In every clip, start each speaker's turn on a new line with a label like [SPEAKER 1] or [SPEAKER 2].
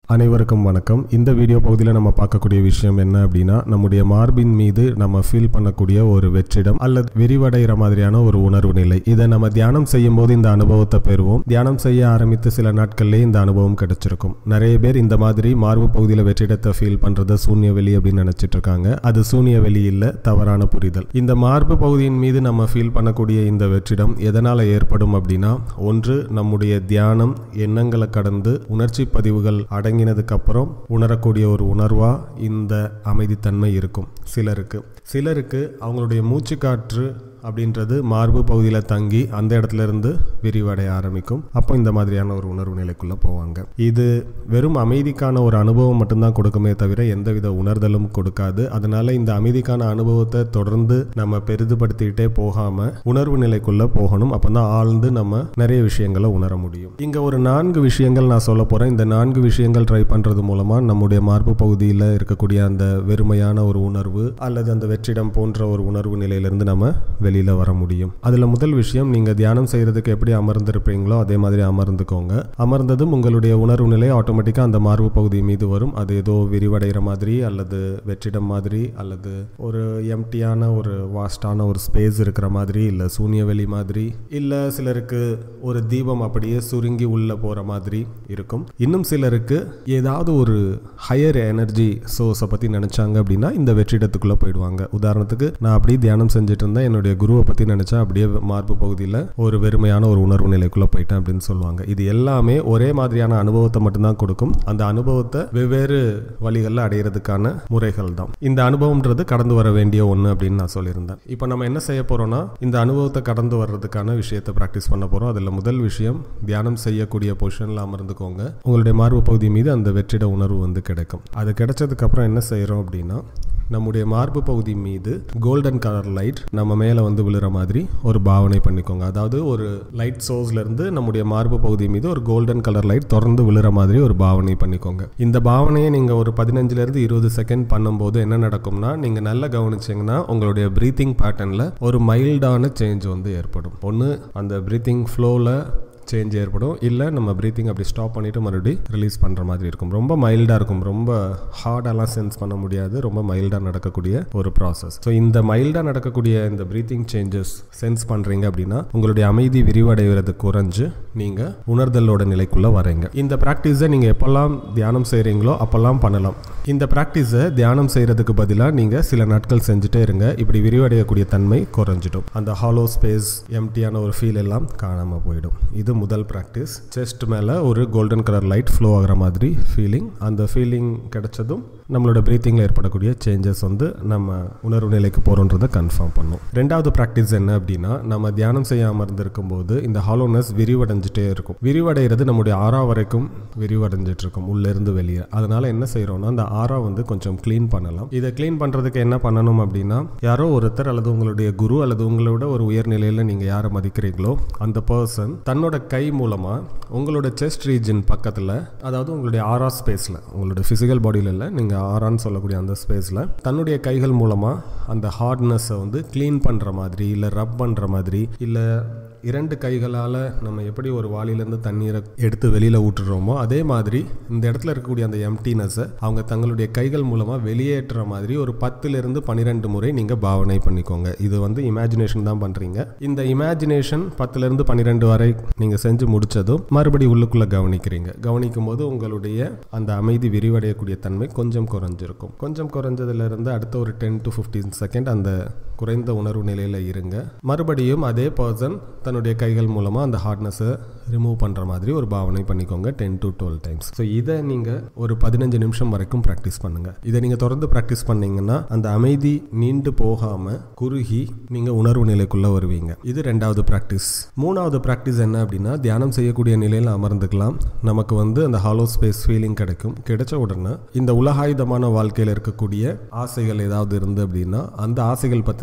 [SPEAKER 1] அனைவருக்கும் வணக்கம் இந்த வீடியோ பகுதியில் நம்ம பார்க்கக்கூடிய விஷயம் என்ன அப்படின்னா நம்முடைய மார்பின் மீது நம்ம ஃபீல் பண்ணக்கூடிய ஒரு வெற்றிடம் அல்லது விரிவடைகிற மாதிரியான ஒரு உணர்வு நிலை இதை நம்ம தியானம் செய்யும் போது இந்த அனுபவத்தை பெறுவோம் தியானம் செய்ய ஆரம்பித்து சில நாட்கள்லேயே இந்த அனுபவம் கிடைச்சிருக்கும் நிறைய பேர் இந்த மாதிரி மார்பு பகுதியில் வெற்றிடத்தை ஃபீல் பண்றத சூன்ய வெளி அப்படின்னு நினைச்சிட்டு இருக்காங்க அது சூன்ய வெளி இல்ல தவறான புரிதல் இந்த மார்பு பகுதியின் மீது நம்ம ஃபீல் பண்ணக்கூடிய இந்த வெற்றிடம் எதனால ஏற்படும் அப்படின்னா ஒன்று நம்முடைய தியானம் எண்ணங்களை கடந்து உணர்ச்சி பதிவுகள் அடங்கினதுக்கு அப்புறம் உணரக்கூடிய ஒரு உணர்வா இந்த அமைதித்தன்மை இருக்கும் சிலருக்கு சிலருக்கு அவங்களுடைய மூச்சுக்காற்று அப்படின்றது மார்பு பகுதியில் தங்கி அந்த இடத்துல இருந்து விரிவடைய ஆரம்பிக்கும் அப்போ இந்த மாதிரியான ஒரு உணர்வு நிலைக்குள்ளே போவாங்க இது வெறும் அமைதிக்கான ஒரு அனுபவம் மட்டும்தான் கொடுக்குமே தவிர எந்தவித உணர்தலும் கொடுக்காது அதனால இந்த அமைதிக்கான அனுபவத்தை தொடர்ந்து நம்ம பெரிதுபடுத்திக்கிட்டே போகாம உணர்வு நிலைக்குள்ள போகணும் அப்பதான் ஆழ்ந்து நம்ம நிறைய விஷயங்களை உணர முடியும் இங்க ஒரு நான்கு விஷயங்கள் நான் சொல்ல போறேன் இந்த நான்கு விஷயங்கள் ட்ரை பண்றது மூலமா நம்முடைய மார்பு பகுதியில் இருக்கக்கூடிய அந்த வெறுமையான ஒரு உணர்வு அல்லது அந்த வெற்றிடம் போன்ற ஒரு உணர்வு நிலையிலிருந்து நம்ம வெளியில வர முடியும் அதுல முதல் விஷயம் நீங்க தியானம் செய்யறதுக்கு எப்படி அமர்ந்திருப்பீங்களோ அதே மாதிரி அமர்ந்துக்கோங்க அமர்ந்ததும் உங்களுடைய உணர்வு நிலை ஆட்டோமேட்டிக்கா அந்த மார்பு பகுதி மீது வரும் அது ஏதோ விரிவடைகிற மாதிரி அல்லது வெற்றிடம் மாதிரி அல்லது ஒரு எம்டியான ஒரு வாஸ்டான ஒரு ஸ்பேஸ் இருக்கிற மாதிரி இல்லை சூன்யவெளி மாதிரி இல்லை சிலருக்கு ஒரு தீபம் அப்படியே சுருங்கி உள்ள போற மாதிரி இருக்கும் இன்னும் சிலருக்கு ஏதாவது ஒரு ஹையர் எனர்ஜி சோர்ஸை பற்றி நினச்சாங்க அப்படின்னா இந்த வெற்றிடத்துக்குள்ளே போயிடுவாங்க உதாரணத்துக்கு நான் அப்படியே தியானம் செஞ்சுட்டு இருந்தேன் என்னுடைய குருவை பற்றி நினச்சா அப்படியே மார்பு பகுதியில் ஒரு வெறுமையான ஒரு உணர்வு நிலைக்குள்ளே போயிட்டேன் அப்படின்னு சொல்லுவாங்க இது எல்லாமே ஒரே மாதிரியான அனுபவத்தை மட்டும்தான் கொடுக்கும் அந்த அனுபவத்தை வெவ்வேறு வழிகளில் அடையிறதுக்கான முறைகள் தான் இந்த அனுபவம்ன்றது கடந்து வர வேண்டிய ஒன்று அப்படின்னு நான் சொல்லியிருந்தேன் இப்போ நம்ம என்ன செய்ய போறோம்னா இந்த அனுபவத்தை கடந்து வர்றதுக்கான விஷயத்தை ப்ராக்டிஸ் பண்ண போகிறோம் அதில் முதல் விஷயம் தியானம் செய்யக்கூடிய பொசிஷனில் அமர்ந்துக்கோங்க உங்களுடைய மார்பு பகுதி மீது அந்த வெற்றிட உணர்வு வந்து கிடைக்கும் அது கிடைச்சதுக்கு அப்புறம் என்ன செய்கிறோம் அப்படின்னா நம்முடைய மார்பு பகுதி மீது கோல்டன் கலர் லைட் நம்ம மேலே வந்து விழுற மாதிரி ஒரு பாவனை பண்ணிக்கோங்க அதாவது ஒரு லைட் சோர்ஸ்ல இருந்து நம்முடைய மார்பு பகுதி மீது ஒரு கோல்டன் கலர் லைட் தொடர்ந்து விழுற மாதிரி ஒரு பாவனை பண்ணிக்கோங்க இந்த பாவனையை நீங்கள் ஒரு பதினஞ்சுல இருந்து இருபது செகண்ட் பண்ணும்போது என்ன நடக்கும்னா நீங்கள் நல்லா கவனிச்சிங்கன்னா உங்களுடைய ப்ரீத்திங் பேட்டர்னில் ஒரு மைல்டான சேஞ்ச் வந்து ஏற்படும் ஒன்று அந்த ப்ரீத்திங் ஃப்ளோவில் சேஞ்ச் ஏற்படும் இல்லை நம்ம ப்ரீத்திங் அப்படி ஸ்டாப் பண்ணிவிட்டு மறுபடியும் ரிலீஸ் பண்ணுற மாதிரி இருக்கும் ரொம்ப மைல்டாக இருக்கும் ரொம்ப ஹார்டெல்லாம் சென்ஸ் பண்ண முடியாது ரொம்ப மைல்டாக நடக்கக்கூடிய ஒரு ப்ராசஸ் ஸோ இந்த மைல்டாக நடக்கக்கூடிய இந்த ப்ரீத்திங் சேஞ்சஸ் சென்ஸ் பண்ணுறீங்க அப்படின்னா உங்களுடைய அமைதி விரிவடைகிறது குறைஞ்சு நீங்கள் உணர்தலோட நிலைக்குள்ளே வரீங்க இந்த ப்ராக்டிஸை நீங்கள் எப்போல்லாம் தியானம் செய்கிறீங்களோ அப்போல்லாம் பண்ணலாம் இந்த ப்ராக்டிஸை தியானம் செய்கிறதுக்கு பதிலாக நீங்கள் சில நாட்கள் செஞ்சுட்டே இருங்க இப்படி விரிவடையக்கூடிய தன்மை குறைஞ்சிடும் அந்த ஹாலோ ஸ்பேஸ் எம்டியான ஒரு ஃபீல் எல்லாம் காணாமல் போயிடும் இது முதல் ப்ராக்டிஸ் செஸ்ட் மேலே ஒரு கோல்டன் கலர் லைட் ஃப்ளோ ஆகிற மாதிரி ஃபீலிங் அந்த ஃபீலிங் கிடைச்சதும் நம்மளோட ப்ரீத்திங்கில் ஏற்படக்கூடிய சேஞ்சஸ் வந்து நம்ம உணர்வு நிலைக்கு போகிறோன்றதை கன்ஃபார்ம் பண்ணும் ரெண்டாவது ப்ராக்டிஸ் என்ன அப்படின்னா நம்ம தியானம் செய்ய அமர்ந்திருக்கும் போது இந்த ஹாலோனஸ் விரிவடைஞ்சிட்டே இருக்கும் விரிவடைகிறது நம்முடைய ஆறா வரைக்கும் விரிவடைஞ்சிட்டு இருக்கும் உள்ளேருந்து வெளியே அதனால என்ன செய்கிறோம்னா அந்த ஆறா வந்து கொஞ்சம் க்ளீன் பண்ணலாம் இதை க்ளீன் பண்ணுறதுக்கு என்ன பண்ணணும் அப்படின்னா யாரோ ஒருத்தர் அல்லது உங்களுடைய குரு அல்லது உங்களோட ஒரு உயர்நிலையில் நீங்கள் யாரை மதிக்கிறீங்களோ அந்த பர்சன் தன்னோட கை மூலமாக உங்களோட செஸ்ட் ரீஜன் பக்கத்தில் அதாவது உங்களுடைய ஆரா ஸ்பேஸில் உங்களோட ஃபிசிக்கல் பாடியில் இல்லை நீங்கள் ஆரான்னு சொல்லக்கூடிய அந்த ஸ்பேஸில் தன்னுடைய கைகள் மூலமாக அந்த ஹார்ட்னஸை வந்து க்ளீன் பண்ணுற மாதிரி இல்லை ரப் பண்ணுற மாதிரி இல்லை இரண்டு கைகளால் நம்ம எப்படி ஒரு வாளியிலேருந்து தண்ணீரை எடுத்து வெளியில் ஊற்றுறோமோ அதே மாதிரி இந்த இடத்துல இருக்கக்கூடிய அந்த எம்டினஸை அவங்க தங்களுடைய கைகள் மூலமாக வெளியேற்றுற மாதிரி ஒரு பத்துலேருந்து பன்னிரெண்டு முறை நீங்கள் பாவனை பண்ணிக்கோங்க இது வந்து இமேஜினேஷன் தான் பண்ணுறீங்க இந்த இமேஜினேஷன் பத்துலேருந்து பன்னிரெண்டு வரை நீங்கள் செஞ்சு முடித்ததும் மறுபடி உள்ளுக்குள்ளே கவனிக்கிறீங்க கவனிக்கும் போது உங்களுடைய அந்த அமைதி விரிவடையக்கூடிய தன்மை கொஞ்சம் குறைஞ்சிருக்கும் கொஞ்சம் குறைஞ்சதுலேருந்து அடுத்த ஒரு டென் டு ஃபிஃப்டீன் செகண்ட் அந்த குறைந்த உணர்வு நிலையில் இருங்க மறுபடியும் அதே பர்சன் தன்னுடைய கைகள் மூலமாக அந்த ஹார்ட்னஸை ரிமூவ் பண்ணுற மாதிரி ஒரு பாவனை பண்ணிக்கோங்க ten to twelve times so இதை நீங்கள் ஒரு பதினஞ்சு நிமிஷம் வரைக்கும் ப்ராக்டிஸ் பண்ணுங்கள் இதை நீங்கள் தொடர்ந்து ப்ராக்டிஸ் பண்ணீங்கன்னா அந்த அமைதி நீண்டு போகாமல் குறுகி நீங்கள் உணர்வு நிலைக்குள்ளே வருவீங்க இது ரெண்டாவது ப்ராக்டிஸ் மூணாவது ப்ராக்டிஸ் என்ன அப்படின்னா தியானம் செய்யக்கூடிய நிலையில் அமர்ந்துக்கலாம் நமக்கு வந்து அந்த ஹாலோ ஸ்பேஸ் ஃபீலிங் கிடைக்கும் கிடைச்ச உடனே இந்த உலகாயுதமான வாழ்க்கையில் இருக்கக்கூடிய ஆசைகள் ஏதாவது இருந்து அப்படின்னா அந்த ஆசைகள் பற்றின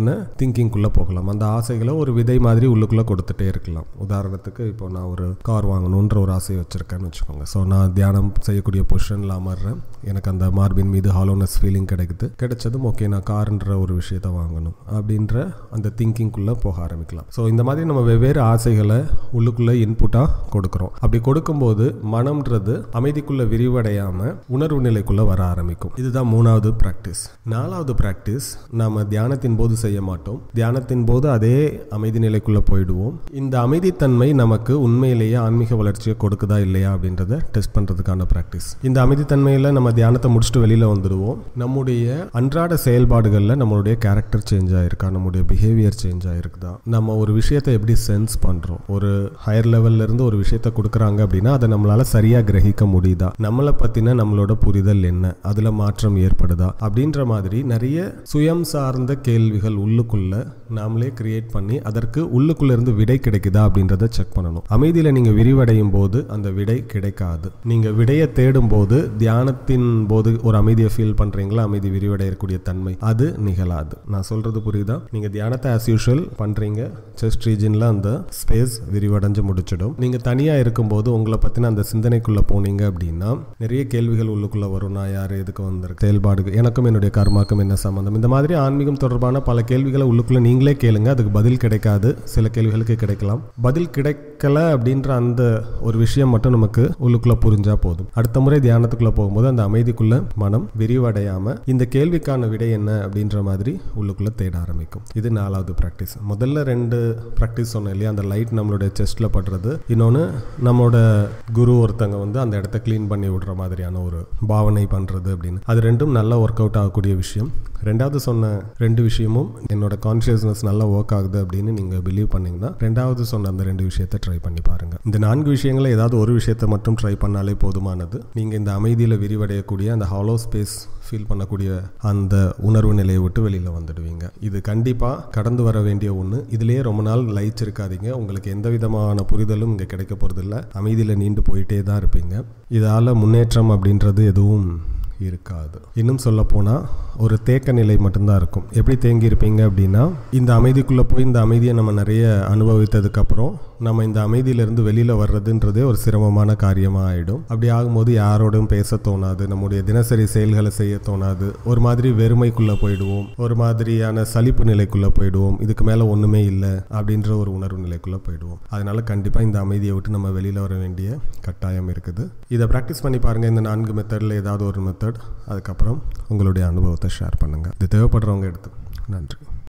[SPEAKER 1] பற்றின திங்கிங்குள்ளே போகலாம் அந்த ஆசைகளை ஒரு விதை மாதிரி உள்ளுக்குள்ளே கொடுத்துட்டே இருக்கலாம் உதாரணத்துக்கு இப்போ நான் ஒரு கார் வாங்கணுன்ற ஒரு ஆசையை வச்சுருக்கேன்னு வச்சுக்கோங்க ஸோ நான் தியானம் செய்யக்கூடிய பொசிஷனில் அமர்றேன் எனக்கு அந்த மார்பின் மீது ஹாலோனஸ் ஃபீலிங் கிடைக்குது கிடைச்சதும் ஓகே நான் கார்ன்ற ஒரு விஷயத்த வாங்கணும் அப்படின்ற அந்த திங்கிங்குள்ளே போக ஆரம்பிக்கலாம் ஸோ இந்த மாதிரி நம்ம வெவ்வேறு ஆசைகளை உள்ளுக்குள்ளே இன்புட்டாக கொடுக்குறோம் அப்படி கொடுக்கும்போது மனம்ன்றது அமைதிக்குள்ளே விரிவடையாமல் உணர்வு நிலைக்குள்ளே வர ஆரம்பிக்கும் இதுதான் மூணாவது ப்ராக்டிஸ் நாலாவது ப்ராக்டிஸ் நாம் தியானத்தின் போது செய்ய மாட்டோம் தியானத்தின் போது அதே அமைதி நிலைக்குள்ளே போயிடுவோம் இந்த அமைதித்தன்மை நமக்கு உண்மையிலேயே ஆன்மீக வளர்ச்சியை கொடுக்குதா இல்லையா அப்படின்றத டெஸ்ட் பண்ணுறதுக்கான ப்ராக்டிஸ் இந்த அமைதித்தன்மையில் நம்ம தியானத்தை முடிச்சுட்டு வெளியில் வந்துடுவோம் நம்முடைய அன்றாட செயல்பாடுகளில் நம்மளுடைய கேரக்டர் சேஞ்ச் ஆயிருக்கா நம்முடைய பிஹேவியர் சேஞ்ச் ஆயிருக்குதா நம்ம ஒரு விஷயத்தை எப்படி சென்ஸ் பண்ணுறோம் ஒரு ஹையர் லெவல்ல இருந்து ஒரு விஷயத்த கொடுக்குறாங்க அப்படின்னா அதை நம்மளால சரியாக கிரகிக்க முடியுதா நம்மளை பற்றின நம்மளோட புரிதல் என்ன அதில் மாற்றம் ஏற்படுதா அப்படின்ற மாதிரி நிறைய சுயம் சார்ந்த கேள்விகள் உள்ளுக்குள்ள நாமளே கிரியேட் பண்ணி அதற்கு உள்ளுக்குள்ள இருந்து விடை கிடைக்குதா அப்படின்றத செக் பண்ணணும் அமைதியில் நீங்கள் விரிவடையும் போது அந்த விடை கிடைக்காது நீங்கள் விடையை தேடும் போது தியானத்தின் போது ஒரு அமைதியை ஃபீல் பண்ணுறீங்களா அமைதி விரிவடையக்கூடிய தன்மை அது நிகழாது நான் சொல்கிறது புரியுதா நீங்கள் தியானத்தை ஆஸ் யூஷுவல் பண்ணுறீங்க செஸ்ட் ரீஜனில் அந்த ஸ்பேஸ் விரிவடைஞ்சு முடிச்சிடும் நீங்கள் தனியாக இருக்கும்போது உங்களை பற்றின அந்த சிந்தனைக்குள்ளே போனீங்க அப்படின்னா நிறைய கேள்விகள் உள்ளுக்குள்ளே வரும் நான் யார் எதுக்கு வந்திருக்கு செயல்பாடு எனக்கும் என்னுடைய கர்மாக்கும் என்ன சம்மந்தம் இந்த மாதிரி ஆன்மீகம் தொடர்பான பல கேள்விகளை உள்ளுக்குள்ளே நீங்களே கேளுங்க அதுக்கு பதில் கிடைக்காது சில கேள்விகளுக்கு கிடைக்கலாம் பதில் கிடைக்கல அப்படின்ற அந்த ஒரு விஷயம் மட்டும் நமக்கு உள்ளுக்குள்ளே புரிஞ்சா போதும் அடுத்த முறை தியானத்துக்குள்ளே போகும்போது அந்த அமைதிக்குள்ள மனம் விரிவடையாமல் இந்த கேள்விக்கான விடை என்ன அப்படின்ற மாதிரி உள்ளுக்குள்ளே தேட ஆரம்பிக்கும் இது நாலாவது ப்ராக்டிஸ் முதல்ல ரெண்டு ப்ராக்டிஸ் சொன்னேன் இல்லையா அந்த லைட் நம்மளுடைய செஸ்ட்டில் படுறது இன்னொன்று நம்மளோட குரு ஒருத்தங்க வந்து அந்த இடத்த க்ளீன் பண்ணி விடுற மாதிரியான ஒரு பாவனை பண்ணுறது அப்படின்னு அது ரெண்டும் நல்லா ஒர்க் அவுட் ஆகக்கூடிய விஷயம் ரெண்டாவது சொன்ன ரெண்டு விஷயமும் என்னோட கான்ஷியஸ்னஸ் நல்லா ஒர்க் ஆகுது அப்படின்னு நீங்கள் பிலீவ் பண்ணீங்கன்னா ரெண்டாவது சொன்ன அந்த ரெண்டு விஷயத்தை ட்ரை பண்ணி பாருங்கள் இந்த நான்கு விஷயங்களை ஏதாவது ஒரு விஷயத்தை மட்டும் ட்ரை பண்ணாலே போதுமானது நீங்கள் இந்த அமைதியில் விரிவடையக்கூடிய அந்த ஹாலோ ஸ்பேஸ் ஃபீல் பண்ணக்கூடிய அந்த உணர்வு நிலையை விட்டு வெளியில் வந்துடுவீங்க இது கண்டிப்பாக கடந்து வர வேண்டிய ஒன்று இதுலேயே ரொம்ப நாள் லயிச்சிருக்காதீங்க உங்களுக்கு எந்த விதமான புரிதலும் இங்கே கிடைக்க போகிறதில்ல அமைதியில் நீண்டு போயிட்டே தான் இருப்பீங்க இதால் முன்னேற்றம் அப்படின்றது எதுவும் இருக்காது இன்னும் சொல்ல போனால் ஒரு தேக்க நிலை மட்டும்தான் இருக்கும் எப்படி தேங்கி இருப்பீங்க அப்படின்னா இந்த அமைதிக்குள்ளே போய் இந்த அமைதியை நம்ம நிறைய அனுபவித்ததுக்கப்புறம் நம்ம இந்த அமைதியிலேருந்து வெளியில் வர்றதுன்றதே ஒரு சிரமமான காரியமாக ஆகிடும் அப்படி ஆகும்போது யாரோடும் பேச தோணாது நம்முடைய தினசரி செயல்களை செய்ய தோணாது ஒரு மாதிரி வெறுமைக்குள்ளே போயிடுவோம் ஒரு மாதிரியான சலிப்பு நிலைக்குள்ளே போயிடுவோம் இதுக்கு மேலே ஒன்றுமே இல்லை அப்படின்ற ஒரு உணர்வு நிலைக்குள்ளே போயிடுவோம் அதனால கண்டிப்பாக இந்த அமைதியை விட்டு நம்ம வெளியில் வர வேண்டிய கட்டாயம் இருக்குது இதை ப்ராக்டிஸ் பண்ணி பாருங்கள் இந்த நான்கு மெத்தடில் ஏதாவது ஒரு மெத்தட் அதுக்கப்புறம் உங்களுடைய அனுபவத்தை ஷேர் பண்ணுங்கள் இது தேவைப்படுறவங்க எடுத்து நன்றி